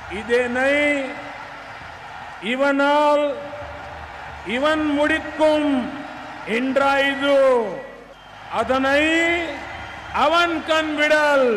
இதனை இவனால் இவன் முடிக்கும் என்றாய்து அதனை அவன் கண்விடல்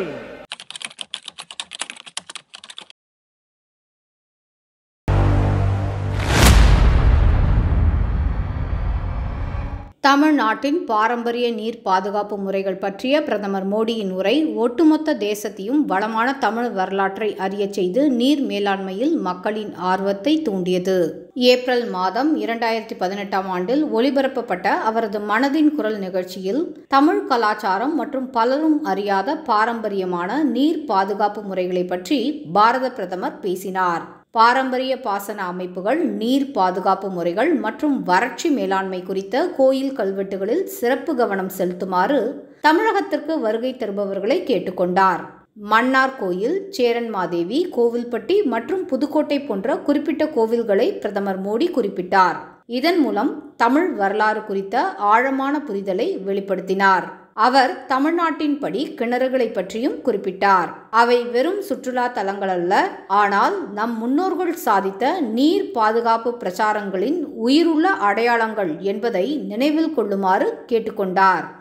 தமிழ்நாட்டின் பாரம்பரிய நீர் பாதுகாப்பு முறைகள் பற்றிய பிரதமர் மோடியின் உரை ஒட்டுமொத்த தேசத்தையும் வளமான தமிழ் வரலாற்றை அறியச் செய்து நீர் மேலாண்மையில் மக்களின் ஆர்வத்தை தூண்டியது ஏப்ரல் மாதம் இரண்டாயிரத்தி பதினெட்டாம் ஆண்டில் ஒளிபரப்பப்பட்ட அவரது மனதின் குரல் நிகழ்ச்சியில் தமிழ் கலாச்சாரம் மற்றும் பலரும் அறியாத பாரம்பரியமான நீர் பாதுகாப்பு முறைகளை பற்றி பாரத பிரதமர் பேசினார் பாரம்பரிய பாசன அமைப்புகள் நீர் பாதுகாப்பு முறைகள் மற்றும் வறட்சி மேலாண்மை குறித்த கோயில் கல்வெட்டுகளில் சிறப்பு கவனம் செலுத்துமாறு தமிழகத்திற்கு வருகை தருபவர்களை கேட்டுக்கொண்டார் மன்னார் கோயில் சேரன்மாதேவி கோவில்பட்டி மற்றும் புதுக்கோட்டை போன்ற குறிப்பிட்ட கோவில்களை பிரதமர் மோடி குறிப்பிட்டார் இதன் மூலம் தமிழ் வரலாறு குறித்த ஆழமான புரிதலை வெளிப்படுத்தினார் அவர் தமிழ்நாட்டின் படி கிணறுகளை பற்றியும் குறிப்பிட்டார் அவை வெறும் சுற்றுலா தலங்கள் அல்ல ஆனால் நம் முன்னோர்கள் சாதித்த நீர் பாதுகாப்பு பிரச்சாரங்களின் உயிருள்ள அடையாளங்கள் என்பதை நினைவில் கொள்ளுமாறு கேட்டுக்கொண்டார்